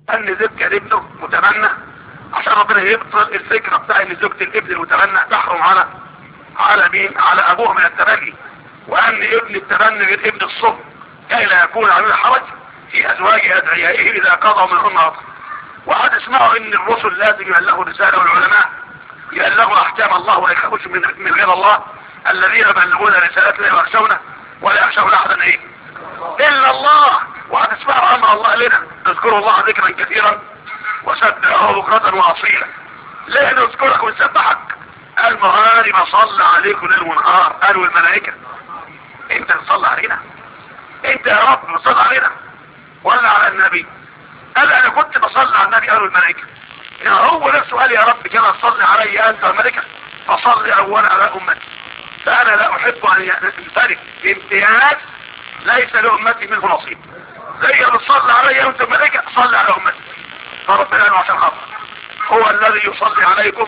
ان زوج كان ابنه متبنى عشان ربنا يبطل الفكره بتاع ان زوجة الابن المتبنى تحرم على على مين على ابوه من التبني وان ابن التبني غير ابن الصب كي لا يكون عليه حرج في ازواج ادعيائه اذا قضوا منهن وطن وقد اسمعوا ان الرسل لازم يبلغوا رساله والعلماء يبلغوا احكام الله ولا يخافوش من من غير الله الذين يبلغون رسالات لا يخشونه ولا يخشون احدا ايه الا الله وهتسمعوا امر الله لنا اذكروا الله ذكرا كثيرا وسبحه بكرة واصيلا ليه نذكرك ونسبحك المغارب صلى عليكم ليل ونهار قالوا الملائكة انت تصلى علينا انت يا رب تصلى علينا ولا على النبي قال انا كنت بصلي على النبي قالوا الملائكة يعني هو نفسه قال يا رب كما تصلي علي انت الملائكة فصلي اولا على امتي فانا لا احب ان ينفرد بامتياز ليس لامتي منه نصيب زي ما تصلي علي انت الملائكة صلي على امتي فربنا قال عشان خاطر هو الذي يصلي عليكم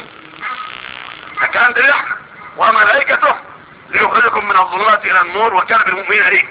فكان ده احنا وملائكته ليخرجكم من الظلمات الى النور وكان بالمؤمنين ايه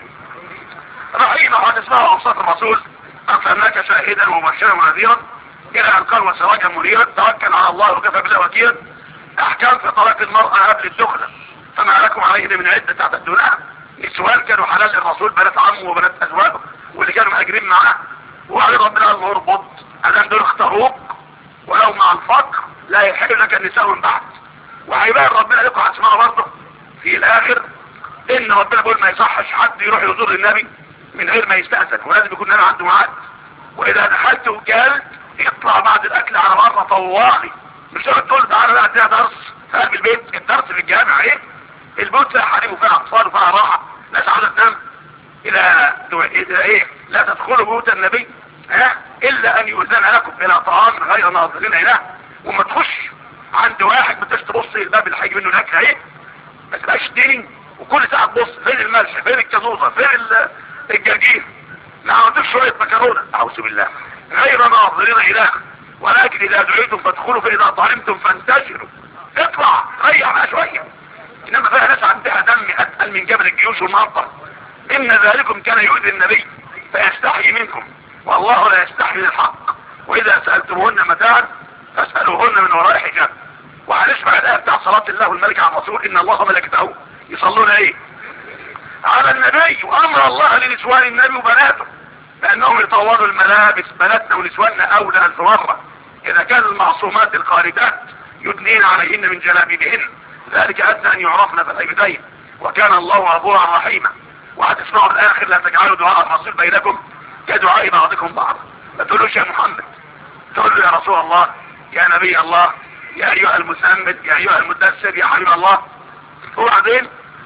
رحيم وهتسمعوا اوصاف الرسول ارسلناك شاهدا ومبشرا ونذيرا الى ان قال وسراجا منيرا توكل على الله وكفى بالله وكيلا احكام في طلاق المرأة قبل الدخلة فما لكم عليه من عدة تعتدونها نسوان كانوا حلال للرسول بنات عمه وبنات ازواجه واللي كانوا مهاجرين معاه وعلى ربنا قال مربط ادام دول اختاروك ولو مع الفقر لا يحل لك النساء من بعد وهيبان ربنا لكم هتسمعوا برضه في الاخر ان ربنا بيقول ما يصحش حد يروح يزور النبي من غير ما يستأذن ولازم يكون النبي عنده ميعاد واذا دخلت وكلت يطلع بعد الاكل على مرة طوالي مش تقعد تقول تعالى لا اديها درس في قلب البيت الدرس في الجامع ايه البيوت فيها حريم وفيها اطفال وفيها راحة ناس عاوزة تنام الى الى ايه لا تدخلوا بيوت النبي ها الا ان يؤذن لكم الى طعام غير ناظرين اليه وما تخش عند واحد بتش تبص الباب اللي هيجي منه الاكل اهي ما تبقاش دين وكل ساعه تبص فين الملح فين الكازوزه فين ال- الجرجير لا عندك شويه مكرونه اعوذ بالله غير ناظرين اليه ولكن اذا دعيتم فادخلوا فاذا طعمتم فانتشروا اطلع ريح بقى شويه انما فيها ناس عندها دم اتقل من جبل الجيوش والمطر ان ذلكم كان يؤذي النبي فيستحي منكم والله لا يستحي من الحق واذا سالتموهن متاعا فاسالوهن من وراء حجاب وهنسمع الايه بتاع صلاه الله والملك على الرسول ان الله وملائكته يصلون ايه على النبي وامر الله لنسوان النبي وبناته لانهم يطوروا الملابس بناتنا ونسواننا اولى الف مره اذا كان المعصومات الخالدات يدنين عليهن من جلابيبهن ذلك ادنى ان يعرفن في العبدين وكان الله غفورا رحيما وهتسمعوا الاخر لا تجعلوا دعاء الرسول بينكم كدعاء بعضكم بعضا ما تقولوش يا محمد تقول له يا رسول الله يا نبي الله يا ايها المسمد يا ايها المدثر يا حبيب الله وبعدين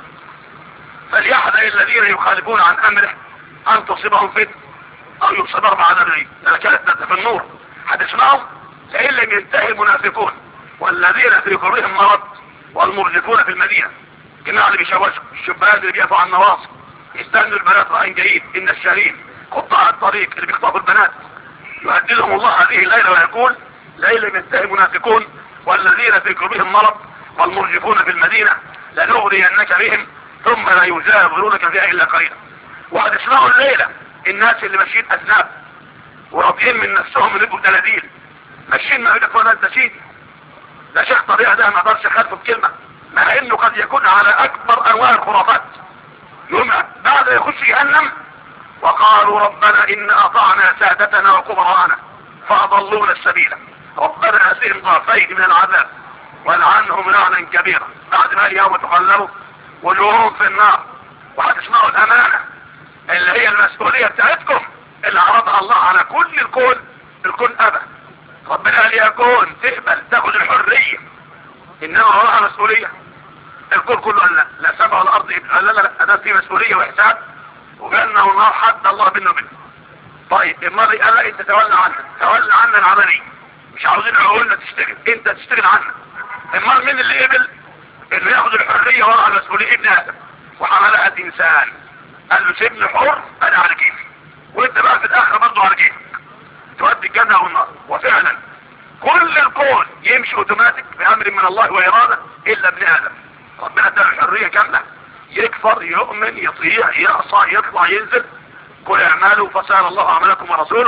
فليحذر الذين يخالفون عن امره ان تصيبهم فتنه او يصيب اربع عذاب ده كانت ده في النور هتسمعوا لئن لم ينتهي المنافقون والذين في قلوبهم مرض والمرجفون في المدينه الجماعه اللي بيشوشوا الشبان اللي بيقفوا على النواصي يستنوا البنات راي جيد ان الشهرين قطاع الطريق اللي بيخطفوا البنات يهددهم الله هذه الليله ويقول لئن لم ينتهي المنافقون والذين في قلوبهم مرض والمرجفون في المدينه لنغرينك بهم ثم لا يجاورونك فيها الا قليلا وهتسمعوا الليله الناس اللي ماشيين اذناب وراضيين من نفسهم يبقوا دلاديل ماشيين ما يقول لك ده سيدي ده شيخ طريقه ده ما اقدرش اخالفه بكلمه مع انه قد يكون على اكبر انواع الخرافات يوم بعد يخش جهنم وقالوا ربنا ان اطعنا سادتنا وكبراءنا فاضلونا السبيل ربنا اتهم ضعفين من العذاب والعنهم لعنا كبيرا بعد ما يوم تقلبوا وجوههم في النار وهتسمعوا الامانه اللي هي المسؤوليه بتاعتكم اللي عرضها الله على كل الكون الكون ابى ربنا قال يا كون تقبل تاخد الحريه انما وراها مسؤوليه الكون كله قال لا لا سبع الارض لا لا لا ده في مسؤوليه وحساب وجنه ونار حد الله بينه وبينه طيب المرء قال لا انت تولى عنا تولى عنا العمليه مش عاوزين عقولنا تشتغل انت تشتغل عنا المرء مين اللي قبل انه ياخد الحريه ورا المسؤوليه ابن ادم وحملها الانسان قال له سيبني حر انا على كيفي وانت بقى في الاخره برضه على كيفك تودي الجنه والنار وفعلا كل الكون يمشي اوتوماتيك بامر من الله واراده الا ابن ادم ربنا اداله الحريه كامله يكفر يؤمن يطيع يعصى يطلع ينزل كل اعماله فسال الله عملكم ورسوله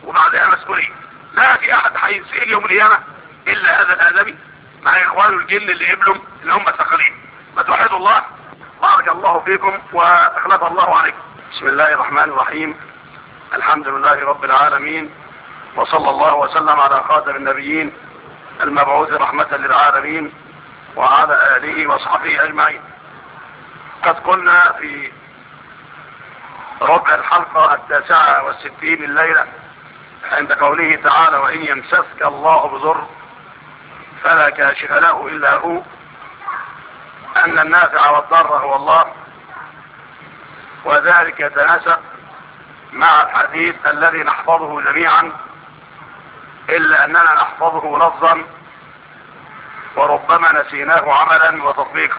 وبعدها مسؤولية لا في احد هيسئل يوم القيامة الا هذا الادمي مع اخوانه الجن اللي قبلهم اللي هم الثقلين ما توحدوا الله بارك الله فيكم واخلف الله عليكم بسم الله الرحمن الرحيم الحمد لله رب العالمين وصلى الله وسلم على خاتم النبيين المبعوث رحمة للعالمين وعلى آله وصحبه أجمعين قد قلنا في ربع الحلقة التاسعة والستين الليلة عند قوله تعالى وإن يمسسك الله بضر فلا كاشف له إلا هو أن النافع والضر هو الله وذلك يتناسب مع الحديث الذي نحفظه جميعا إلا أننا نحفظه لفظا وربما نسيناه عملا وتطبيقا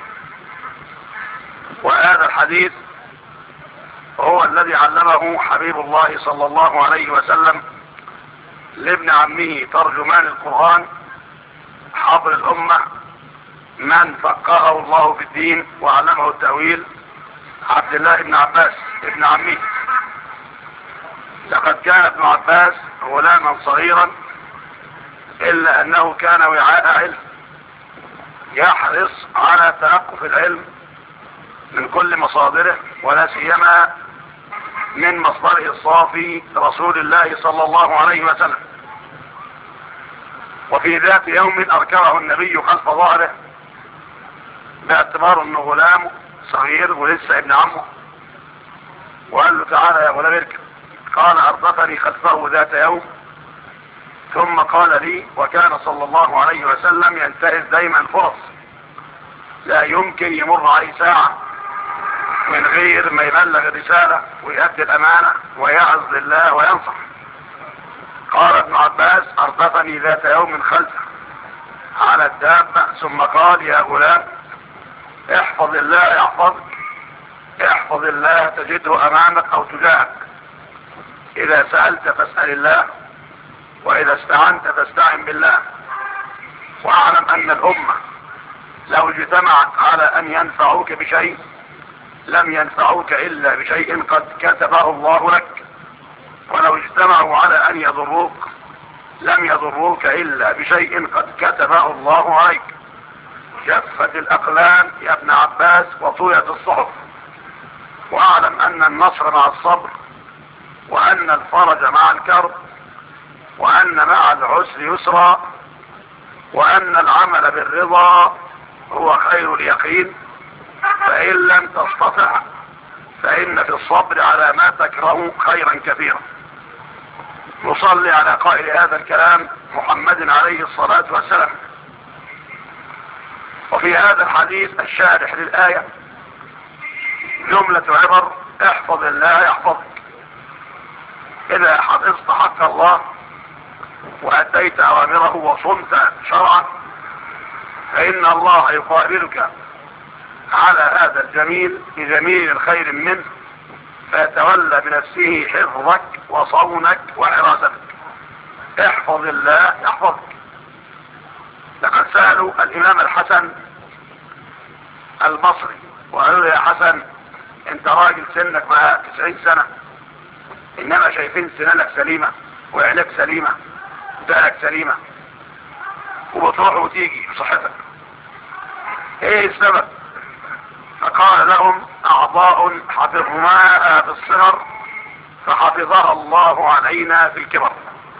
وهذا الحديث هو الذي علمه حبيب الله صلى الله عليه وسلم لابن عمه ترجمان القرآن حبر الأمة من فقهه الله في الدين وعلمه التأويل عبد الله بن عباس ابن عمه لقد كان ابن عباس غلاما صغيرا إلا أنه كان وعاء علم يحرص على تلقف العلم من كل مصادره ولا سيما من مصدره الصافي رسول الله صلى الله عليه وسلم وفي ذات يوم أركبه النبي خلف ظهره باعتبار انه غلام صغير ولسه ابن عمه وقال له تعالى يا غلام اركب قال أردفني خلفه ذات يوم ثم قال لي وكان صلى الله عليه وسلم ينتهز دايما فرص لا يمكن يمر عليه ساعة من غير ما يبلغ الرسالة ويؤدي الأمانة ويعظ لله وينصح قال ابن عباس أردفني ذات يوم خلفه على الدابة ثم قال يا غلام احفظ الله يحفظك احفظ الله تجده أمامك أو تجاهك إذا سألت فاسأل الله وإذا استعنت فاستعن بالله واعلم أن الأمة لو اجتمعت على أن ينفعوك بشيء لم ينفعوك إلا بشيء قد كتبه الله لك ولو اجتمعوا على أن يضروك لم يضروك إلا بشيء قد كتبه الله عليك جفت الأقلام يا ابن عباس وطويت الصحف واعلم أن النصر مع الصبر وأن الفرج مع الكرب وأن مع العسر يسرا وأن العمل بالرضا هو خير اليقين فإن لم تستطع فإن في الصبر على ما تكره خيرا كثيرا نصلي على قائل هذا الكلام محمد عليه الصلاة والسلام وفي هذا الحديث الشارح للآية جملة عبر احفظ الله يحفظك إذا حفظت حق الله وأديت أوامره وصمت شرعا فإن الله يقابلك على هذا الجميل بجميل الخير منه فيتولى بنفسه حفظك وصونك وحراستك احفظ الله يحفظك لقد سألوا الإمام الحسن البصري وقالوا له يا حسن انت راجل سنك بقى 90 سنة انما شايفين سنانك سليمة وعينك سليمة بالك سليمة وبتروح وتيجي بصحتك ايه السبب فقال لهم اعضاء حفظناها في الصغر فحفظها الله علينا في الكبر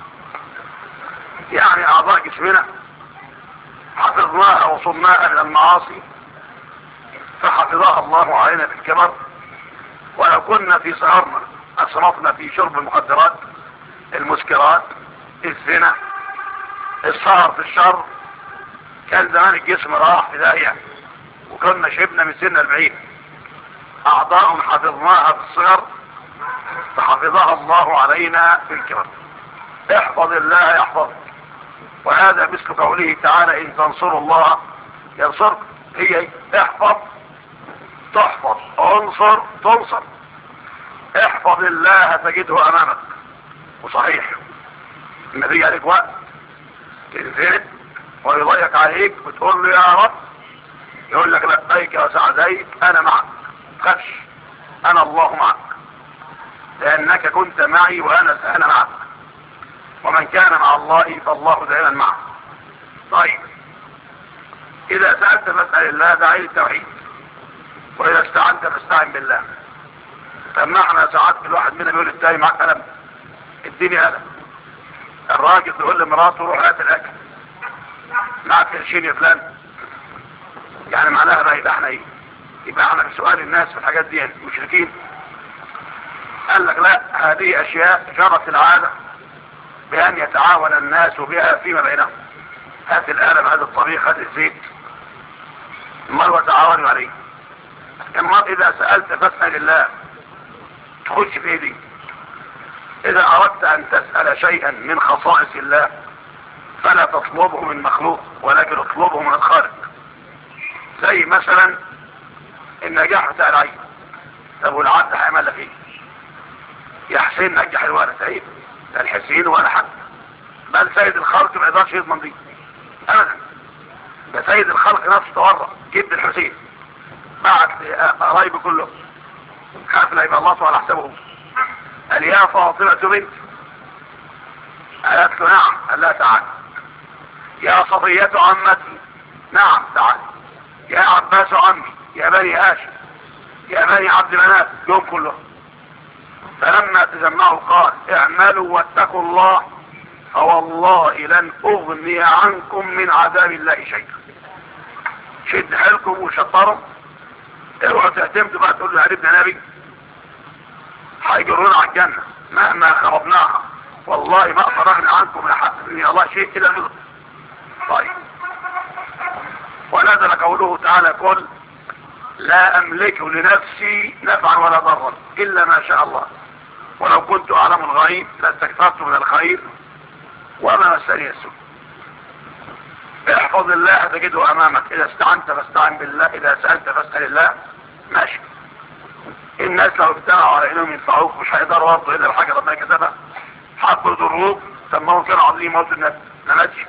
يعني اعضاء جسمنا حفظناها وصمناها من المعاصي فحفظها الله علينا في الكبر ولو كنا في صغرنا اسرفنا في شرب المخدرات المسكرات الزنا السهر في الشر كان زمان الجسم راح في داهية وكنا شبنا من سن البعيد اعضاء حفظناها في الصغر فحفظها الله علينا في الكبر احفظ الله يحفظك وهذا مثل قوله تعالى ان تنصروا الله ينصرك هي احفظ تحفظ انصر تنصر احفظ الله تجده امامك وصحيح النبي عليك وقت تنزل ويضيق عليك وتقول له يا رب يقول لك لبيك وسعديك انا معك خش انا الله معك لانك كنت معي وانا انا معك ومن كان مع الله فالله دائما معه طيب اذا سألت فاسأل الله ده عين التوحيد واذا استعنت فاستعن بالله سمعنا ساعات الواحد منا بيقول التاني معاك قلم اديني قلم الراجل بيقول لمراته روح هات الاكل معك قرشين يا فلان يعني معناها بقى يبقى احنا ايه يبقى احنا سؤال الناس في الحاجات دي مشركين قال لك لا هذه اشياء جرت العادة بان يتعاون الناس بها فيما بينهم هات القلم هذا الطريق هات الزيت المال وتعاونوا عليه المرء اذا سألت فاسأل الله تخش في ايدي اذا اردت ان تسأل شيئا من خصائص الله فلا تطلبه من مخلوق ولكن اطلبه من الخالق زي مثلا النجاح بتاع العين طب والعبد هيعمل لك ايه يا حسين نجح الولد عيب ده الحسين ولا حد بل سيد الخلق ما يقدرش يضمن دي ابدا ده سيد الخلق نفسه تورط جد الحسين بعت قرايبه كله خاف لا يبقى الله على حسابه قال يا فاطمة بنت قالت له نعم قال لها تعال يا صفية عمتي نعم تعال يا عباس عمي يا بني هاشم يا بني عبد مناف يوم كلهم فلما تجمعوا قال اعملوا واتقوا الله فوالله لن اغني عنكم من عذاب الله شيئا شد حيلكم وشطروا اوعوا تعتمدوا بقى تقولوا يا ابن نبي هيجرونا على الجنة مهما خربناها والله ما فرغنا عنكم من حق من الله شيء الا الرضا طيب ونزل قوله تعالى قل لا املك لنفسي نفعا ولا ضرا الا ما شاء الله ولو كنت اعلم الغيب لاستكثرت من الخير وما مسني السوء احفظ الله تجده امامك اذا استعنت فاستعن بالله اذا سألت فاسأل الله ماشي الناس لو ابتاعوا على انهم ينفعوك مش هيقدروا برضه الا الحاجة ربنا كتبها حبوا يضروك سموهم كانوا عاوزين يموتوا الناس ما ماتش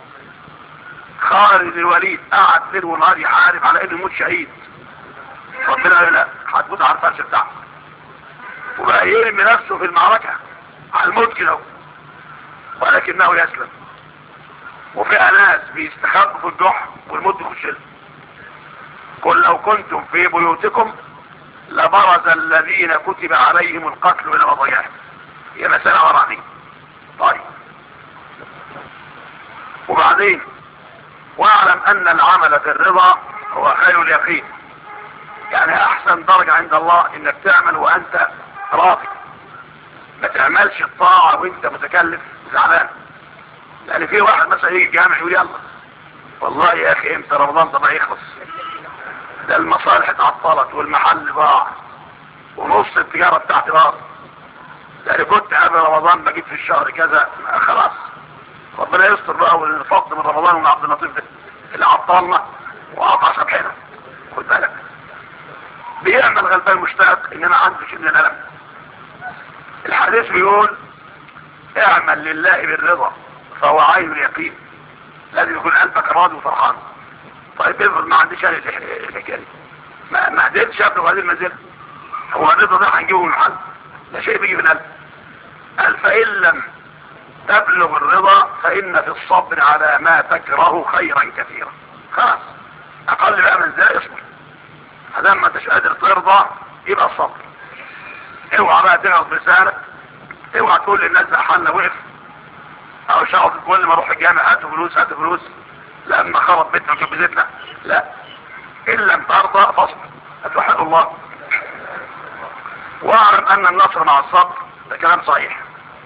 خالد الوليد قعد ليل ونهار يحارب على انه يموت شهيد ربنا قال لا هتموت على الفرش بتاعك وبقى يرمي نفسه في المعركة على الموت كده ولكنه يسلم وفي ناس بيستخبوا في الجحر والموت بيخش لهم قل لو كنتم في بيوتكم لبرز الذين كتب عليهم القتل الى مضيعهم هي مسألة ورانية طيب وبعدين واعلم ان العمل في الرضا هو خير اليقين يعني احسن درجة عند الله انك تعمل وانت راضي ما تعملش الطاعة وانت متكلف زعلان يعني في واحد مثلا يجي الجامع يقول يلا والله يا اخي امتى رمضان ده ما يخلص ده المصالح اتعطلت والمحل ضاع ونص التجارة بتاعتي ضاعت يعني كنت قبل رمضان بجيب في الشهر كذا خلاص ربنا يستر بقى والفقد من رمضان ومن عبد اللطيف ده اللي عطلنا وقطع سبحنا خد بالك بيعمل غلبان مشتاق انما عنده شيء من الالم الحديث بيقول اعمل لله بالرضا فهو عين اليقين لازم يكون قلبك راضي وفرحان طيب افرض ما عنديش انا الحكايه دي ما ما قدرتش ابلغ هذه المنزله هو الرضا ده هنجيبه من المحل ده شيء بيجي من قلب قال فان لم تبلغ الرضا فان في الصبر على ما تكره خيرا كثيرا خلاص اقل بقى من ذا اصبر هذا ما انتش قادر ترضى يبقى الصبر اوعى بقى تغلط لسانك اوعى تقول للناس ده حالنا وقف او شغل كل ما اروح الجامع هاتوا فلوس هاتوا فلوس لما خرب بيتنا وجبزتنا لا ان لم ترضى فاصبر هتوحد الله واعلم ان النصر مع الصبر ده كلام صحيح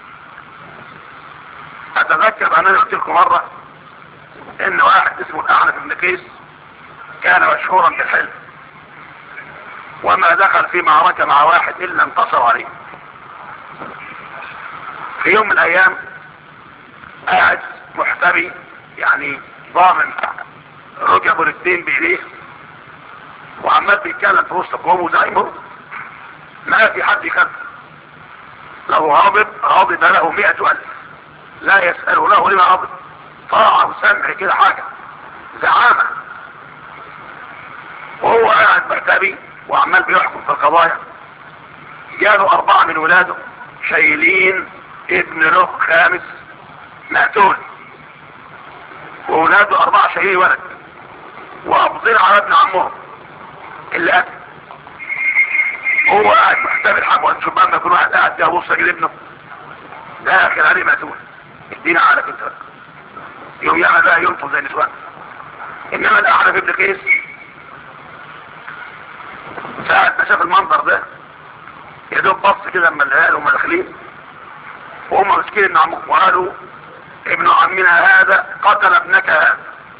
اتذكر انا قلت لكم مره ان واحد اسمه الاعنف بن قيس كان مشهورا بالحلم وما دخل في معركة مع واحد الا انتصر عليه في يوم من الايام قاعد محتمي يعني ضامن ركبه الاثنين بايديه وعمال بيتكلم في وسط قومه زي ما هو ما في حد يخاف لو غاضب غاضب له مئة ألف لا يسأل له لما غضب طاعة وسمع كده حاجة زعامة وهو قاعد محتمي وعمال بيحكم في القضايا جاله أربعة من ولاده شايلين ابن له خامس مقتول واولاده اربعة شهيد ولد وقابضين على ابن عمهم اللي قتل هو قاعد محتاج الحق وانت شوف بقى يكون واحد قاعد يبص رجل ابنه داخل عليه مقتول ادينا عقلك انت بقى. يوم يعمل بقى ينفذ زي النسوان انما الاحنف ابن قيس ساعة ما شاف المنظر ده يا دوب بص كده اما العيال هم داخلين وهم مسكين ابن عمهم وقالوا ابن عمنا هذا قتل ابنك هذا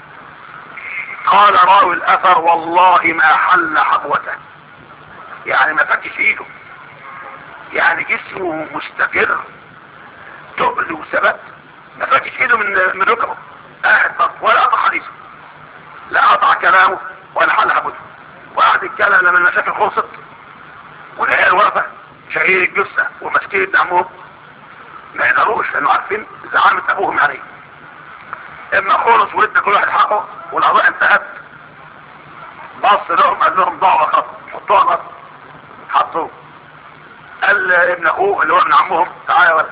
قال راوي الاثر والله ما حل حبوته يعني ما فكش ايده يعني جسمه مستقر تقل وثبت ما فكش ايده من من ركبه قاعد بط ولا قطع حديثه لا قطع كلامه ولا حل حبوته وقعد يتكلم لما المشاكل خلصت والعيال واقفه شهير الجثه وماسكين ابن عمهم ما يقدروش لانه عارفين زعامة ابوهم عليه اما خلص وادى كل واحد حقه والقضاء انتهت بص لهم قال لهم ضعوا خط حطوها خط حطوه قال ابن اخوه اللي هو ابن عمهم تعالى يا ولد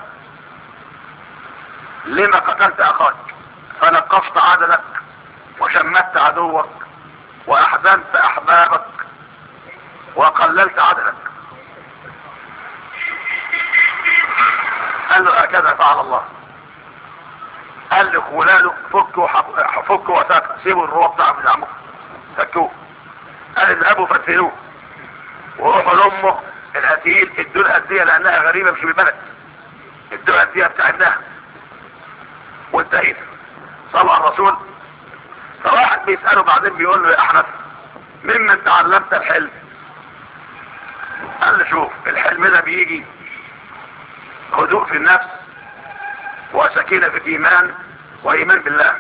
لما قتلت اخاك فنقصت عدلك وشمت عدوك واحزنت احبابك وقللت عدلك قال له هكذا فعل الله قال لخولاله فكوا حب- فكوا وساكوا سيبوا الروح بتاع ابن عمكم فكوه قال اذهبوا فتنوه وروحوا لامه القتيل ادوا لها الديه لانها غريبه مش من البلد ادوا لها الديه بتاع ابنها وانتهينا صلى على الرسول فواحد بيساله بعدين بيقول له يا احمد ممن تعلمت الحلم قال له شوف الحلم ده بيجي هدوء في النفس وسكينة في الإيمان وإيمان بالله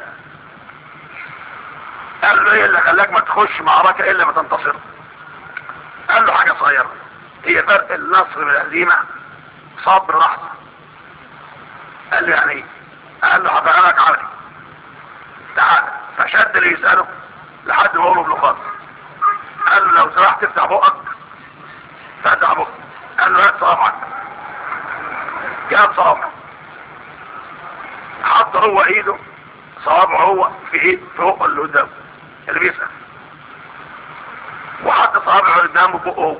قال له ايه اللي خلاك ما تخش معركة الا ما تنتصر قال له حاجة صغيرة هي فرق النصر من الهزيمة صبر لحظة قال له يعني ايه قال له هفهمك عملي تعال فشد اللي يسأله لحد ما قوله بلقاط قال له لو سمحت تفتح بقك فتح بقك قال له هات صوابعك جاب صوابعه حط هو ايده صوابعه هو في ايد في بقه اللي قدامه اللي بيسأل وحط صوابعه قدامه بقه هو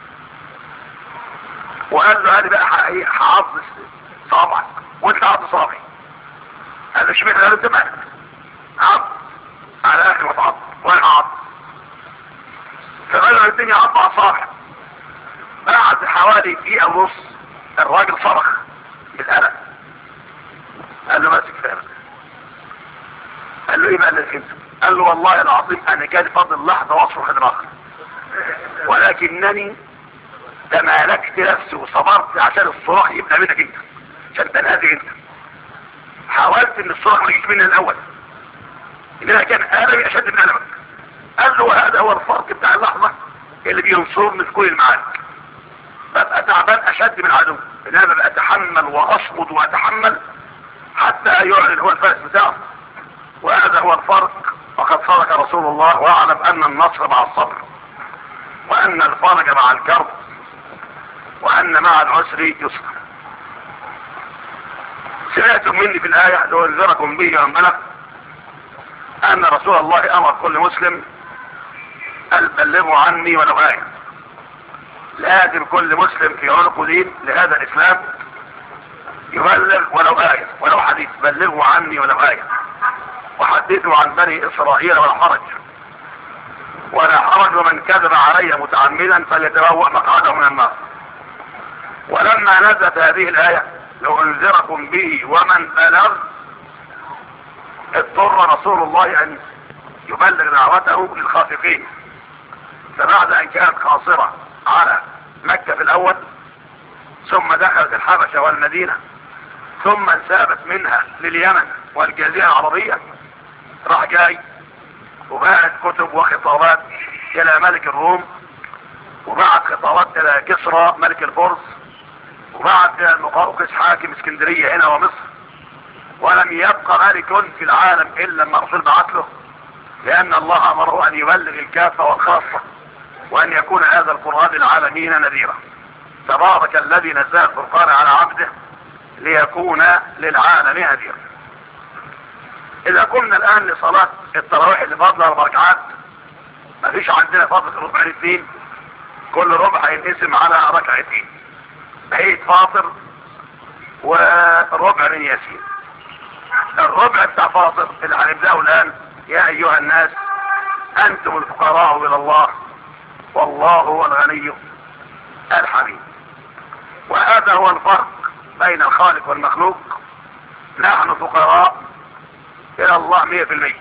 وقال له انا بقى ح- هعض صوابعك وانت عض صوابعي قال له اشمعنى قال له انت مالك عض على اخر ما تعض وانا عض فقال له الدنيا عض على الصابع بعد حوالي دقيقة ونص الراجل صرخ بالقلق قال له ماسك فارغ قال له ايه بقى اللي فهمته قال له والله العظيم انا كان فاضل لحظة واصرخ دماغي ولكنني تمالكت نفسي وصبرت عشان الصراخ يبقى منك انت عشان تنهزي انت حاولت ان الصراخ ما يجيش مني الاول انما كان قلبي اشد من قلبك قال له هذا هو الفرق بتاع اللحظة اللي بينصرني في كل المعارك ببقى تعبان اشد من العدو انما ببقى اتحمل واصمد واتحمل حتى يعلن هو الفارس بتاعه وهذا هو الفرق وقد صدق رسول الله واعلم ان النصر مع الصبر وان الفرج مع الكرب وان مع العسر يسر سمعتم مني في الآية لأنذركم به وأنبلغ أن رسول الله أمر كل مسلم أن بلغوا عني ولو آية لازم كل مسلم في عنقه دين لهذا الإسلام يبلغ ولو آية ولو حديث بلغوا عني ولو آية وحدثوا عن بني إسرائيل ولا حرج ولا حرج ومن كذب علي متعمدا فليتبوأ مقعده من النار ولما نزلت هذه الآية لأنذركم به ومن بلغ اضطر رسول الله أن يبلغ دعوته للخافقين فبعد أن كانت قاصرة على مكة في الأول ثم دخلت الحبشة والمدينة ثم انسابت منها لليمن والجزيرة العربية راح جاي وبعت كتب وخطابات إلى ملك الروم وبعت خطابات إلى كسرى ملك الفرس وبعت إلى المقوقس حاكم اسكندرية هنا ومصر ولم يبقى ملك في العالم إلا لما الرسول بعت له لأن الله أمره أن يبلغ الكافة والخاصة وأن يكون هذا القرآن للعالمين نذيرا تبارك الذي نزل الفرقان على عبده ليكون للعالم نذيرا اذا قمنا الان لصلاة التراويح اللي فاضلة اربع ركعات مفيش عندنا فاضل ربع الاثنين كل ربع هينقسم على ركعتين بقيت فاطر وربع من ياسين الربع بتاع فاطر اللي هنبداه الان يا ايها الناس انتم الفقراء الى الله والله هو الغني الحميد وهذا هو الفرق بين الخالق والمخلوق نحن فقراء الى الله مية في المية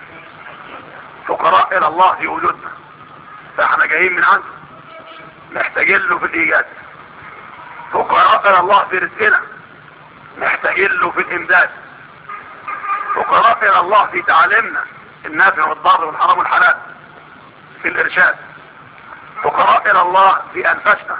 فقراء الى الله في وجودنا فاحنا جايين من عنده محتاجين له في الايجاد فقراء الى الله في رزقنا محتاجين له في الامداد فقراء الى الله في تعليمنا النافع والضار والحرام والحلال في الارشاد فقراء الى الله في انفسنا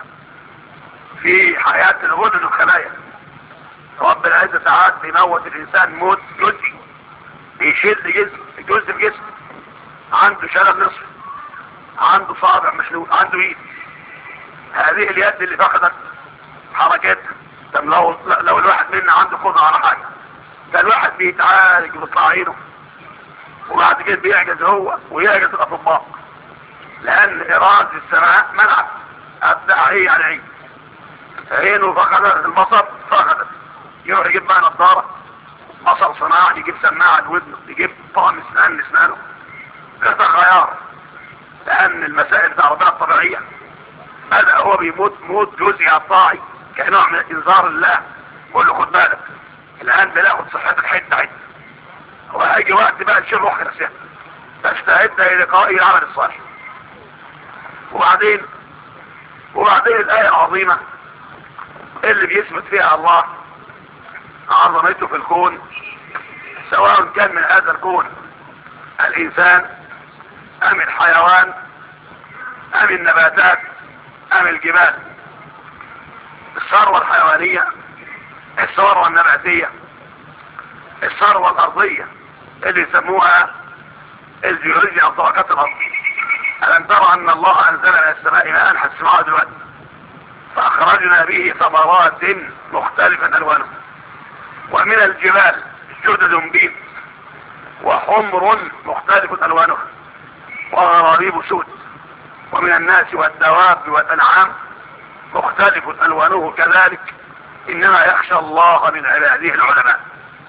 في حياة الغدد الخلايا رب العزة ساعات بيموت الانسان موت جزئي بيشل جزء جزء في جسمه عنده شلل نصف عنده صابع مشلول عنده ايد هذه اليد اللي فقدت حركتها طب لو لو الواحد منا عنده قدرة على حاجة ده الواحد بيتعالج وبيطلع عينه وبعد كده بيعجز هو ويعجز الاطباء لان اراده السماء منعت ابدع هي على عين عينه فقدت البصر فقدت يروح يجيب بقى نظاره بصر صناعي يجيب سماعه لودنه يجيب طعم اسنان لاسنانه قطع غيار لان المسائل بتاع ربنا الطبيعيه بدا هو بيموت موت جزئي الطاعي كنوع من انذار الله بقول له خد بالك الان بناخد صحتك حته حته وهيجي وقت بقى تشيل روحك نفسها تستعد للقاء العمل الصالح وبعدين وبعدين الآية العظيمة اللي بيثبت فيها الله عظمته في الكون سواء كان من هذا الكون الإنسان أم الحيوان أم النباتات أم الجبال الثروة الحيوانية الثروة النباتية الثروة الأرضية اللي يسموها الجيولوجيا أو طبقات الأرض ألم ترى أن الله أنزل من السماء ماء هتسمعوا دلوقتي فأخرجنا به ثمرات مختلفة ألوانها ومن الجبال جدد بيض وحمر مختلفة ألوانها وغرابيب سود ومن الناس والدواب والأنعام مختلف ألوانه كذلك إنما يخشى الله من عباده العلماء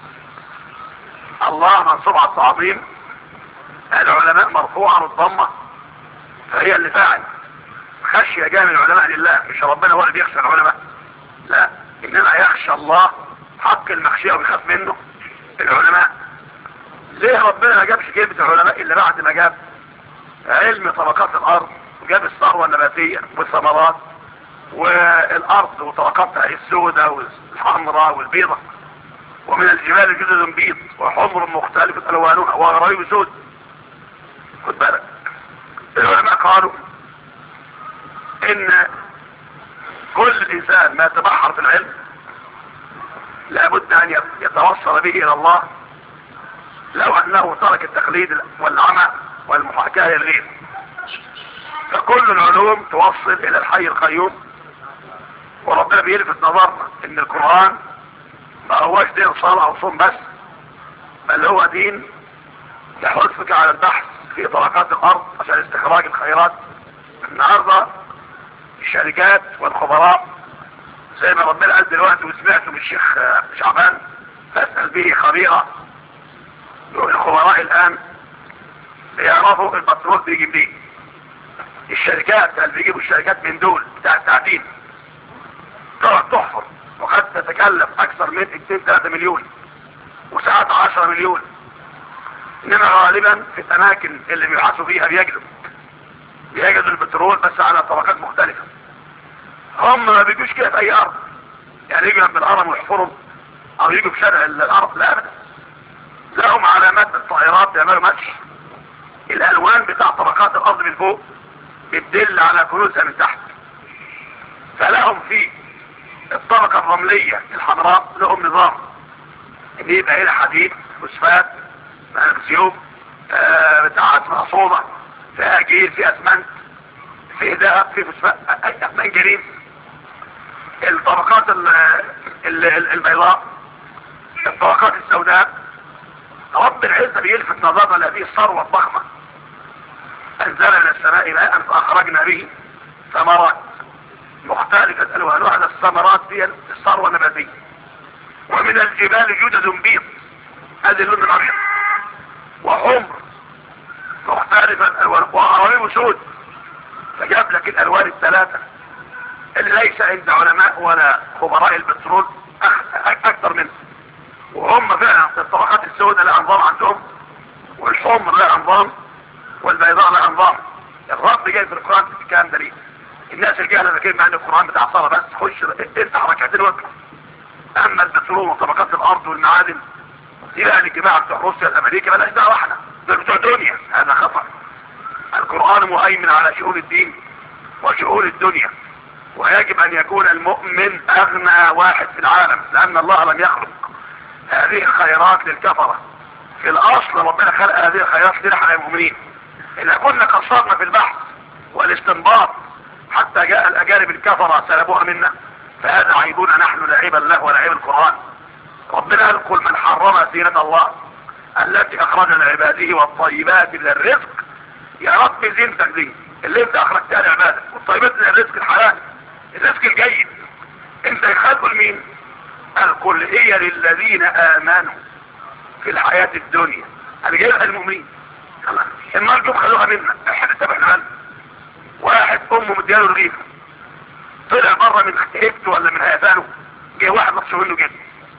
الله منصوب على التعظيم العلماء مرفوعة الضمة فهي اللي فاعل خشية جاء من العلماء لله مش ربنا هو اللي بيخشى العلماء لا إنما يخشى الله حق المخشية ويخاف منه العلماء ليه ربنا ما جابش كلمة العلماء اللي بعد ما جاب علم طبقات الأرض وجاب الثروة النباتية والثمرات والأرض وطبقاتها السوداء والحمراء والبيضة ومن الجبال جدد بيض وحمر مختلفة ألوانها وغرائب سود خد بالك العلماء قالوا ان كل انسان ما يتبحر في العلم لابد ان يتوصل به الى الله لو انه ترك التقليد والعمى والمحاكاة للغير فكل العلوم توصل الى الحي القيوم وربنا بيلفت نظرنا ان القرآن ما هوش دين صلاة او صوم بس بل هو دين يحثك على البحث في طبقات الارض عشان استخراج الخيرات النهاردة الشركات والخبراء زي ما ربنا قال دلوقتي وسمعته من الشيخ شعبان فاسأل به خبيرة الخبراء الان بيعرفوا البترول بيجي منين الشركات اللي بيجيبوا الشركات من دول بتاع التعدين تقعد تحفر وقد تتكلف اكثر من 2 3 مليون وساعات 10 مليون انما غالبا في الاماكن اللي بيبحثوا فيها بيجدوا بيجدوا البترول بس على طبقات مختلفة هم ما بيجوش كده في اي ارض يعني يجوا جنب الهرم ويحفروا او يجوا في شرع الارض لا ابدا لهم علامات بالطائرات بيعملوا مسح الالوان بتاع طبقات الارض من فوق بتدل على كنوزها من تحت فلهم في الطبقة الرملية الحمراء لهم نظام ان يبقى هنا حديد فوسفات مغنيسيوم آه بتاعت مقصودة فيها جيل فيها اسمنت في ذهب في فوسفات منجرين الطبقات ال ال البيضاء الطبقات السوداء رب رب العزة بيلفت نظرنا لهذه الثروة الضخمة انزل من السماء ماء فاخرجنا به ثمرات مختلفة الوانها الثمرات دي الثروة النباتية ومن الجبال جدد بيض هذه اللون الابيض وحمر مختلفة الالوان وعربي سود فجاب لك الالوان الثلاثة اللي ليس عند علماء ولا خبراء البترول اكثر منه وهم فعلا في الطبقات السوداء لها نظام عندهم والحمر لها نظام والبيضاء لها نظام الرب جاي في القرآن في الكلام دليل الناس الجهلة فاكرين مع ان القرآن بتاع صلاة بس خش افتح ركعتين واطلع اما البترول وطبقات الارض والمعادن دي بقى الجماعة بتوع روسيا الامريكا بلاش دعوة احنا دول بتوع دنيا هذا خطأ القرآن مهيمن على شؤون الدين وشؤون الدنيا ويجب ان يكون المؤمن اغنى واحد في العالم لان الله لم يخلق هذه الخيرات للكفرة في الاصل ربنا خلق هذه الخيرات لنحن المؤمنين اذا كنا قصرنا في البحث والاستنباط حتى جاء الاجانب الكفرة سلبوها منا فهذا عيبنا نحن لعيبا له ولعيب القرآن ربنا قال قل من حرم زينة الله التي اخرج لعباده والطيبات للرزق يا رب زينتك دي اللي انت اخرجتها لعبادك والطيبات للرزق الحلال الرزق الجيد انت يخلقوا لمين الكل هي للذين امنوا في الحياة الدنيا انا جايبها المؤمنين النار خلوها منا احنا تبعنا واحد امه مدياله رغيف طلع بره من هيبته ولا من هيفانه جه واحد نقصه منه جدا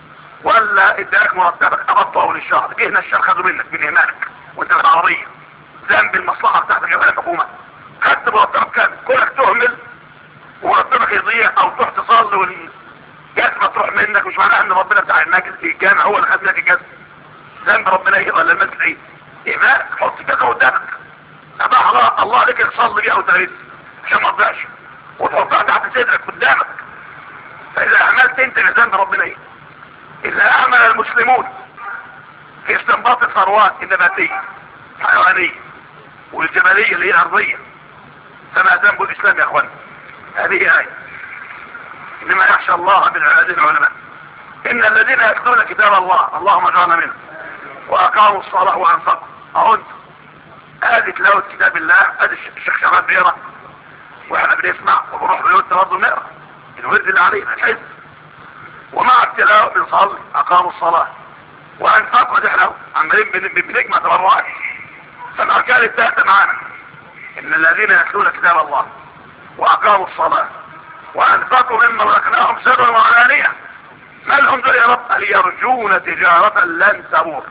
ولا اداك مرتبك قبضته اول الشهر جه الشهر خده منك من ايمانك وانت في العربيه ذنب المصلحه بتاعتك يا الحكومه خدت مرتبك كام كلك تهمل ومرتبك يضيع او تروح تصلي والجزمه تروح منك مش معناها ان ربنا بتاع المجلس الجامع هو اللي خد لك الجزمه ذنب ربنا ايه ولا المجلس ايه ايمانك حط كده قدامك اباح الله الله عليك تصلي بيها وتغيث عشان ما تضيعش وتحطها تحت صدرك قدامك فاذا عملت انت لذنب ربنا ايه اذا اعمل المسلمون في استنباط الثروات النباتيه الحيوانيه والجبليه اللي هي ارضيه فما ذنب الاسلام يا اخوان هذه ايه انما يخشى الله من عباده العلماء ان الذين يتلون كتاب الله اللهم اجعلنا منهم واقاموا الصلاه وانفقوا اهو انت ادي تلاوه كتاب الله ادي الشيخ شباب بيقرا واحنا بنسمع وبنروح بيوتنا برضه نقرا الورد اللي علينا الحزب ومع التلاوه بنصلي اقاموا الصلاه وانفقوا دي احنا عمالين بنجمع تبرعات فالاركان الثالثه معانا ان الذين يتلون كتاب الله واقاموا الصلاه وانفقوا مما رزقناهم سرا وعلانيه ما لهم دول يا رب قال يرجون تجاره لن تبور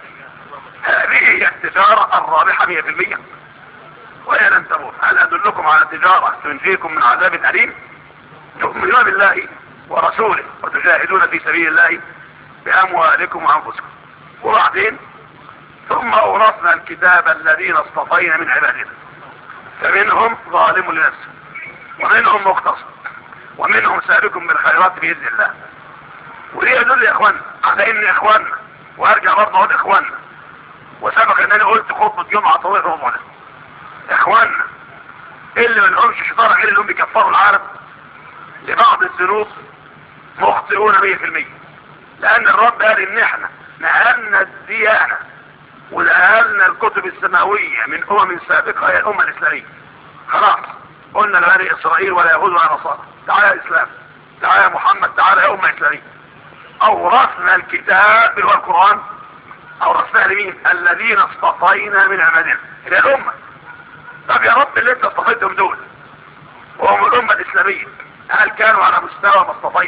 هذه هي التجاره الرابحه 100% وهي لن تموت هل ادلكم على تجارة تنجيكم من عذاب اليم تؤمنون بالله ورسوله وتجاهدون في سبيل الله باموالكم وانفسكم وبعدين ثم اورثنا الكتاب الذين اصطفينا من عبادنا فمنهم ظالم لنفسه ومنهم مقتصد ومنهم سابق بالخيرات باذن الله ودي يدل يا اخوانا على ان اخواننا وارجع برضه اقول اخواننا وسبق ان انا قلت خطبه جمعه طويله ومعنى اخواننا اللي ما لهمش شطاره غير اللي هم بيكفروا العالم لبعض الذنوب مخطئون 100% لان الرب قال ان احنا نقلنا الديانه ونقلنا الكتب السماويه من امم سابقه هي الامه الاسلاميه خلاص قلنا لبني اسرائيل ولا يهود ولا نصارى تعالى يا اسلام تعالى يا محمد تعالى يا امه اسلاميه اورثنا الكتاب اللي هو القران اورثناه لمين الذين اصطفينا من عبادنا الى الامه طب يا رب اللي انت اصطفيتهم دول وهم الامة الاسلامية هل كانوا على مستوى ما اصطفيت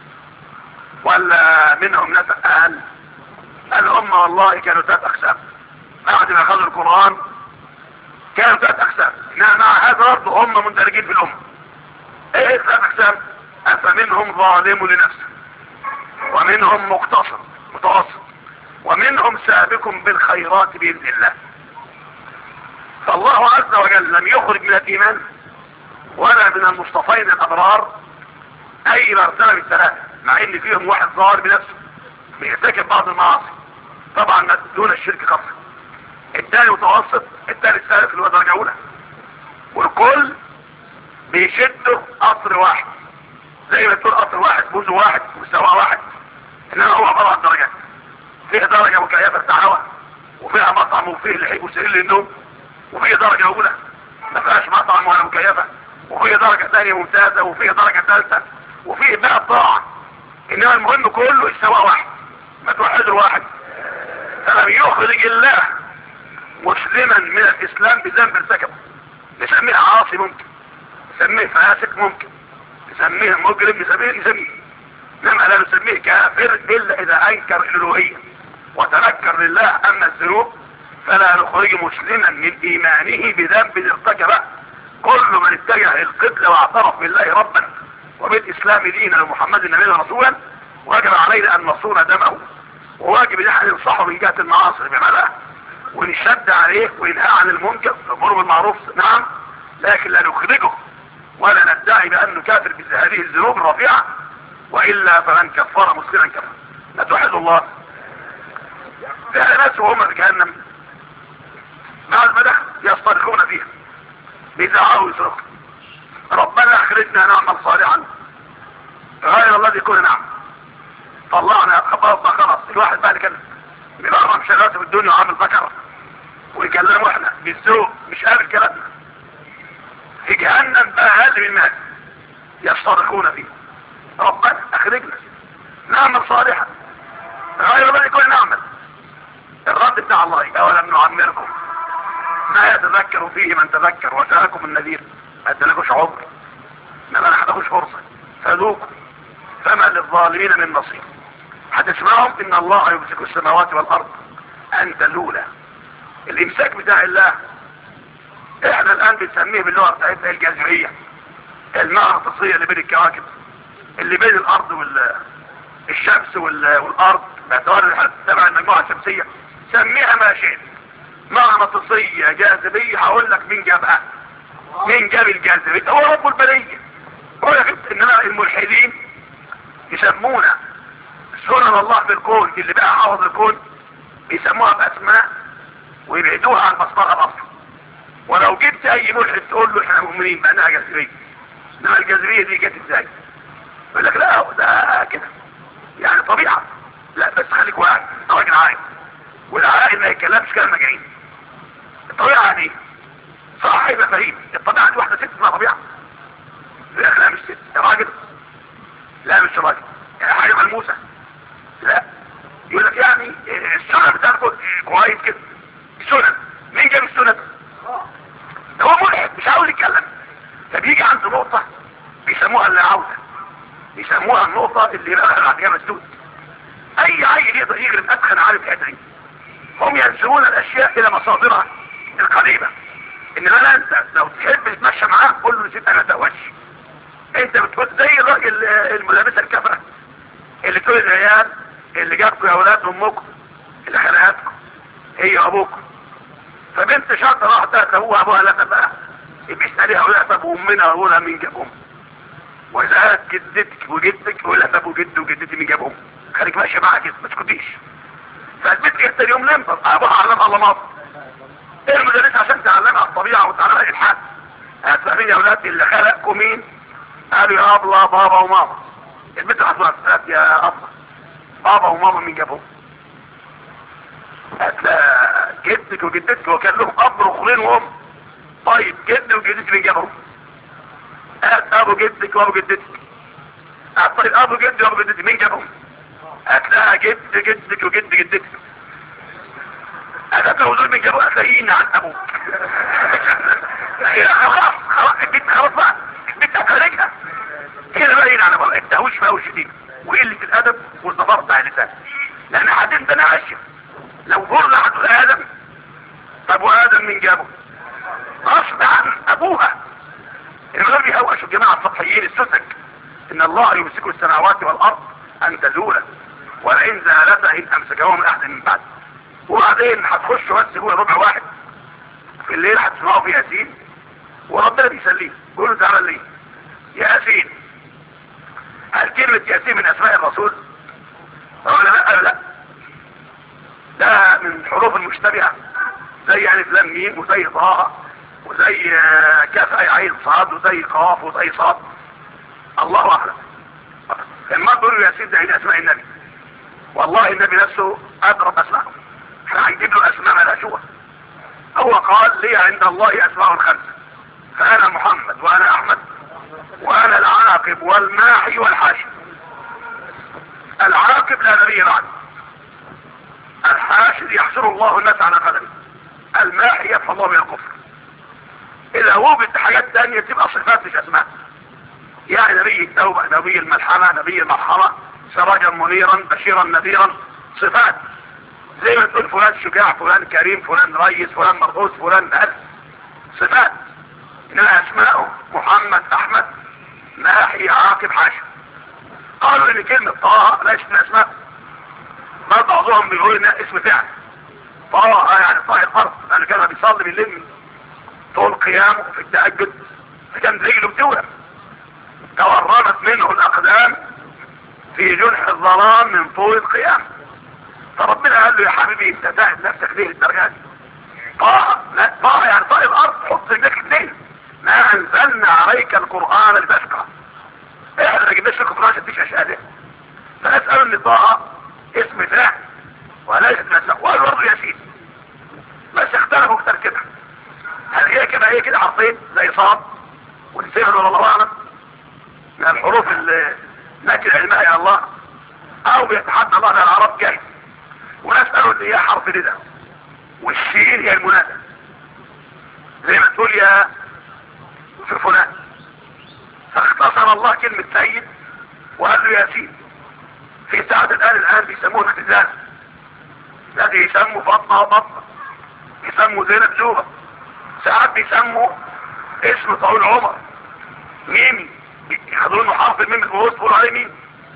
ولا منهم ناس اقل الامة والله كانوا ثلاث اقسام بعد ما اخذوا القرآن كانوا ثلاث اقسام مع هذا برضه هم مندرجين في الامة ايه ثلاث اقسام افمنهم ظالم لنفسه ومنهم مقتصر متوسط ومنهم سابق بالخيرات باذن الله فالله عز وجل لم يخرج من الايمان ولا من المصطفين الابرار اي مرتبه من الثلاثه مع ان فيهم واحد ظاهر بنفسه بيرتكب بعض المعاصي طبعا دون الشرك خاصه الثاني متوسط الثاني الثالث اللي هو درجه اولى والكل بيشدوا قطر واحد زي ما تقول قطر واحد بوز واحد مستوى واحد انما هو عباره عن درجات فيه درجه مكيفه بتاع هواء وفيها مطعم وفيه لحيق وسرير للنوم وفيه درجة أولى ما فيهاش مطعم ولا مكيفة وفيه درجة ثانية ممتازة وفيه درجة ثالثة وفيه بقى طاعة إنما المهم كله السواء واحد ما توحد واحد فلم يخرج الله مسلما من الإسلام بذنب ارتكبه نسميه عاصي ممكن نسميه فاسق ممكن نسميه مجرم نسميه نسميه انما لا نسميه كافر الا اذا انكر الالوهيه وتنكر لله اما الذنوب فلا نخرج مسلما من ايمانه بذنب ارتكبه كل من اتجه للقبلة واعترف بالله ربا وبالاسلام دينا ومحمد النبي رسولا وجب علينا ان نصون دمه وواجب ان احنا ننصحه من جهه المعاصي بمعناه ونشد عليه وينهى عن المنكر الامر بالمعروف نعم لكن لا نخرجه ولا ندعي بانه كافر بهذه الذنوب الرفيعه والا فمن كفر مسلما كفر لا توحد الله في ناس وهم في جهنم بعد ما دخل يصطرخون فيها بيزعقوا ويصرخوا ربنا اخرجنا نعمل صالحا غير الذي كنا نعمل طلعنا خلاص خلاص الواحد بعد كده بيبقى شغاته في الدنيا وعامل ذكر ويكلموا احنا بالذوق مش قابل كلامنا في جهنم بقى اقل من المال يصطرخون فيه ربنا اخرجنا نعمل صالحا غير ذلك كنا نعمل الرد بتاع الله اولم نعمركم ما يتذكر فيه من تذكر وسألكم النذير ما ادلكوش عمر ما منحتكوش فرصة فذوقوا فما للظالمين من نصير هتسمعهم ان الله يمسك السماوات والارض ان تزولا الامساك بتاع الله احنا الان بنسميه باللغه بتاعتنا الجاذبيه المغناطيسيه اللي بين الكواكب اللي بين الارض وال الشمس وال... والارض باعتبار تبع المجموعه الشمسيه سميها ما شئت مغناطيسيه جاذبيه هقول لك مين جابها مين جاب الجاذبيه هو رب البريه هو يا انما الملحدين يسمونا سنن الله في الكون اللي بقى حافظ الكون بيسموها باسماء ويبعدوها عن مصدرها الاصل ولو جبت اي ملحد تقول له احنا مؤمنين بانها جاذبيه انما الجاذبيه دي جت ازاي يقول لك لا ده كده يعني طبيعه لا بس خليك واعي راجل عاقل والعاقل ما يتكلمش كلام مجانين الطبيعه يعني ايه صاحب فهيم الطبيعه دي واحده ست اسمها طبيعه لا مش ست يا راجل لا مش راجل يعني حاجه ملموسه لا يقول لك يعني السنن بتاعته كويس كده السنن مين جاب السنن هو ملحد مش عاوز يتكلم فبيجي عند نقطة بيسموها العودة بيسموها النقطة اللي بقى بعدها مسدود اي عيل يقدر يغلب ادخل عارف الحته دي هم ينسبون الاشياء الى مصادرها القديمة انما انت لو تحب تتمشى معاه قول له نسيت انا تقوش انت بتقول زي الراجل الملابسة الكفرة اللي تقول العيال اللي جابكم يا اولاد امكم اللي خلقتكم هي ابوكم فبنت شاطره راحت قالت ابوها ابوها لا بقى يبيش عليها ولا طب امنا ولا مين جابهم واذا قالت جدتك وجدتك ولا طب وجد وجدتي مين جابهم خليك ماشيه معاها كده ما تسكتيش فالبنت جت اليوم نمت ابوها علمها الله مصر ايه المدرس عشان تعلمها الطبيعه وتعلمها الالحاد هتفهمين يا اولاد اللي خلقكم مين قالوا يا ابله بابا وماما البنت راحت قالت يا ابله بابا وماما مين جابهم هتلاقي جدك وجدتك وكان لهم اب واخرين وام طيب جد وجدتك مين جابهم هات ابو جدك وابو جدتك هات طيب ابو جدي وابو جدتي مين جابهم هتلاقي جد جدك وجد جدتك هتلاقي دول مين جابوها هتلاقيين عن ابوك خلاص خلاص البنت خلاص بقى البنت هتخرجها كده بقى يلعن ابوها التهويش بقى والشتيمه وقله الادب والظفار بتاع اللسان لان حدين ده نعشم لو قلنا عن ادم طب وادم من جابه غصب عن ابوها الغير بيهوشوا الجماعه السطحيين السذج ان الله يمسك السماوات والارض ان تزولا ولئن زالتا ان امسكهما من احد من بعد وبعدين هتخشوا بس جوه ربع واحد في الليل هتسمعوا في ياسين وربنا بيسليه بيقول له تعالى ليه ياسين هل كلمة ياسين من اسماء الرسول؟ قالوا لا قالوا لا ده من حروف المشتبهة زي الف لام ميم وزي طه وزي كاف اي عين صاد وزي قاف وزي صاد الله اعلم لما تقولوا ياسين ده من اسماء النبي والله النبي نفسه اضرب اسماءه احنا هنجيب له اسماء شو هو قال لي عند الله اسماء خمسه فانا محمد وانا احمد وانا العاقب والماحي والحاشر العاقب لا نبي بعد الحاشر يحشر الله الناس على قدمه الماحي يدفع الله من الكفر اذا وجد حاجات تانية تبقى صفات مش اسماء يعني نبي التوبة نبي الملحمة نبي المرحمة سراجا منيرا بشيرا نذيرا صفات زي ما تقول فلان شجاع فلان كريم فلان ريس فلان مرقوس فلان هل صفات انما اسماءه محمد احمد ناحي عاقب حاشا قالوا ان كلمة طه ليست من اسماء ما بعضهم بيقول انها اسم فعل طه يعني طه الارض لان كان بيصلي بالليل طول قيامه في التهجد فكان رجله بتولى تورمت منه الاقدام في جنح الظلام من طول القيام فربنا قال له يا حبيبي انت تعب نفسك ليه الدرجات طه لا طه يعني طه الارض حط رجلك اثنين ما انزلنا عليك القران لتشقى احنا ما جبناش لكم عشان تشقى شهاده فنسال ان طه اسم فاعل وليس نسأل وقال برضه ياسين بس اختلفوا في تركيبها هل هي كده هي كده حرفين زي صاد والسهل ولا الله اعلم من الحروف اللي ناكل علمها يا الله او بيتحدى الله على العرب جاي ونسأله اللي هي حرف ندى والشين هي المنادى زي ما تقول يا في فلان فاختصر الله كلمة سيد وقال له ياسين في ساعة الآن الآن بيسموه اختزال الذي يسموا فاطمة وبطنة يسموا زينب زوبة ساعات بيسموا اسم طويل عمر ميم ياخدوا له حرف الميم الوسط يقولوا عليه ميم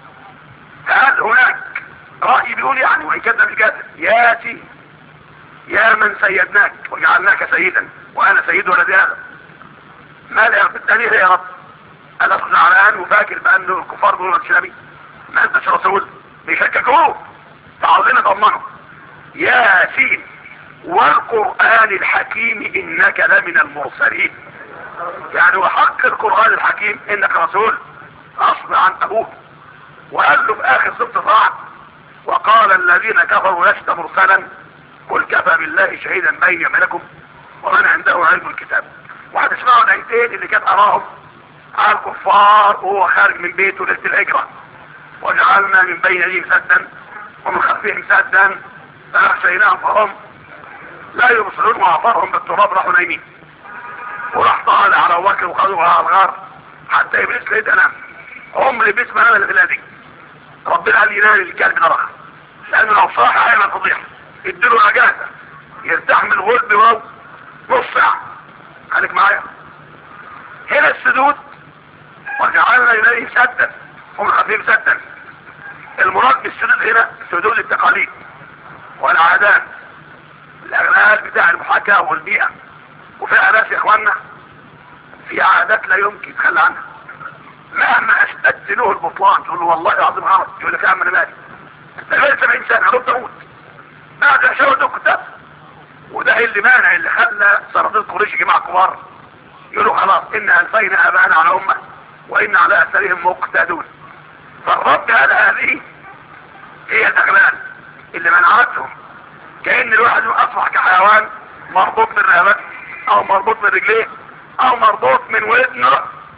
هل هناك رأي بيقول يعني وإن كذب الكاتب ياتي يا من سيدناك وجعلناك سيدا وأنا سيد ولد آدم ما لا بالتاني يا رب أنا أصنع على وفاكر بأنه الكفار دول الشنبي ما أنتش رسول بيشككوه فعاوزين نطمنه ياسين والقرآن الحكيم إنك لمن المرسلين يعني وحق القرآن الحكيم إنك رسول أصل عن أبوه وقال له في آخر سبت طاعة وقال الذين كفروا لست مرسلا قل كفى بالله شهيدا بيني وبينكم ومن عنده علم الكتاب وهتسمعوا الايتين اللي كان اراهم على الكفار وهو خارج من بيته ليله الهجره وجعلنا من بين يديهم سدا ومن خلفهم سدا فاغشيناهم فهم لا يبصرون وعفرهم بالتراب راحوا نايمين وراح طالع على ابو بكر وخدوه على الغار حتى ابليس لقيت انام عمر ابليس ما نام في الهدي ربنا قال ينام الكلب نرخ لانه لو صاح هيعمل فضيحه اديله اجازه يرتاح من الغلب واو نص ساعه خليك معايا هنا السدود وجعلنا اليه سدا هم خفيف سدا المراد بالسدود هنا سدود التقاليد والعادات الاغلال بتاع المحاكاة والبيئة وفيها ناس يا اخوانا في عادات لا يمكن تخلى عنها مهما اشتدت له البطلان تقول له والله العظيم غلط يقول لك يا عم انا مالي انت مالي 70 سنه قلت اموت بعد عشان ده كتاب وده اللي مانع اللي خلى سلاطين قريش جماعه كبار يقولوا خلاص ان الفينا ابانا على امه وان على اثرهم مقتدون فالرب قال هذه هي الاغلال اللي منعتهم كأن الواحد اصبح كحيوان مربوط من رقبته او مربوط من رجليه او مربوط من ودنه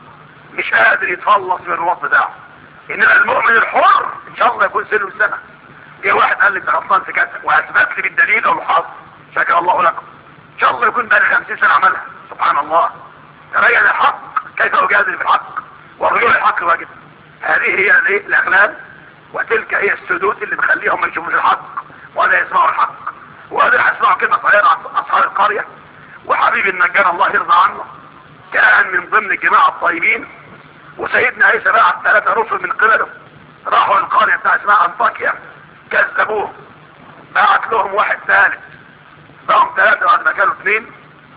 مش قادر يتخلص من الرباط بتاعه انما المؤمن الحر ان شاء الله يكون سنه سنه جه واحد قال لي انت غلطان في كذا واثبت لي بالدليل او الحظ شكر الله لكم ان شاء الله يكون بقى 50 سنه عملها سبحان الله تبين الحق كيف اجادل بالحق والرجوع الحق واجب هذه هي الايه الاغلال وتلك هي السدود اللي بخليهم ما يشوفوش الحق ولا يسمعوا الحق ولا يسمعوا كلمه صغيره عن اصحاب القريه وحبيب النجار الله يرضى عنه كان من ضمن الجماعه الطيبين وسيدنا عيسى بعت ثلاثه رسل من قبله راحوا القريه بتاع اسمها انطاكيا كذبوه بعت لهم واحد ثالث بقوا ثلاثه بعد ما كانوا اثنين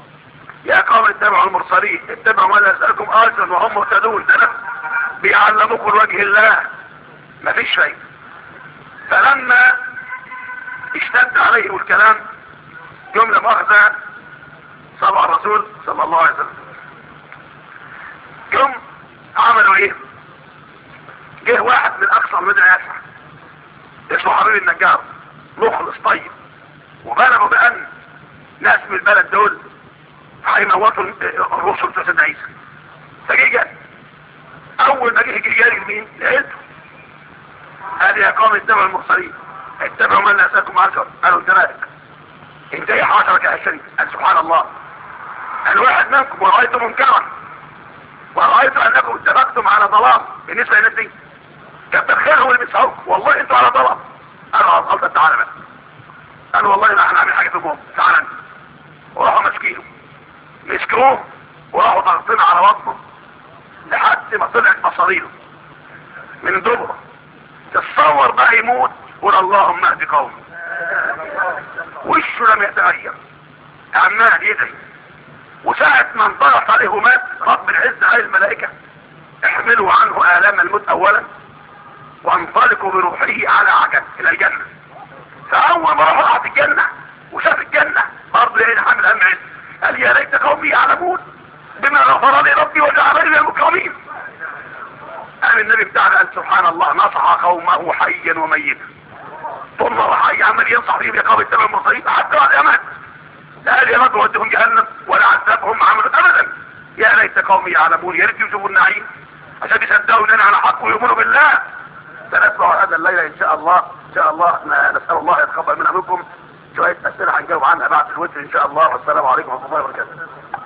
يا قوم اتبعوا المرسلين اتبعوا ما لا يسألكم اجرا وهم مهتدون ده بيعلموكم وجه الله مفيش شيء فلما اشتد عليهم الكلام جملة مؤاخذة صبع الرسول صلى الله عليه وسلم جم عملوا ايه جه واحد من اقصى المدينة يسع اسمه حبيب النجار مخلص طيب وبلغوا بان ناس من البلد دول هيموتوا الرسل في سيدنا عيسى فجي جاي اول ما جه جاري مين لقيته هذه يا قوم اتبعوا المرسلين اتبعوا من اساكم عشر قالوا انت مالك انت ايه حشرك يا شريف قال سبحان الله قال واحد منكم ورأيت منكرا ورأيت انكم اتفقتم على ضلال بالنسبة للناس دي كتر خيرهم اللي بيسعوك والله انتوا على ضلال قالوا قال تعالى بقى قالوا والله ما احنا عاملين حاجة فيكم تعالى انت وراحوا ماسكينه مسكوه وراحوا ضاغطين على بطنه لحد ما طلعت مصاريره من دبره تتصور بقى يموت قول اللهم اهد قومي وشه لم يتغير عمال يدعي وساعة ما انطلق عليه مات رب العزة على الملائكة احملوا عنه آلام الموت أولا وانطلقوا بروحه على عجل إلى الجنة فأول ما راح راحت الجنة وشاف الجنة برضه لقينا حامل هم عز قال يا ليت قومي يعلمون بما غفر لي ربي وجعلني من المكرمين قال النبي بتاعنا قال سبحان الله نصح قومه حيا وميتا ثم راح عمال ينصح فيهم يقام السبع المرسلين حتى بعد مات لا قال يا رب ودهم جهنم ولا عذبهم عملوا ابدا يا ليت قومي يعلمون يا ريت يشوفوا النعيم عشان يصدقوا اننا على حق ويؤمنوا بالله سنسمع هذا الليله ان شاء الله ان شاء الله نسال الله يتقبل منا منكم شويه اسئله هنجاوب عنها بعد الوتر ان شاء الله والسلام عليكم ورحمه الله وبركاته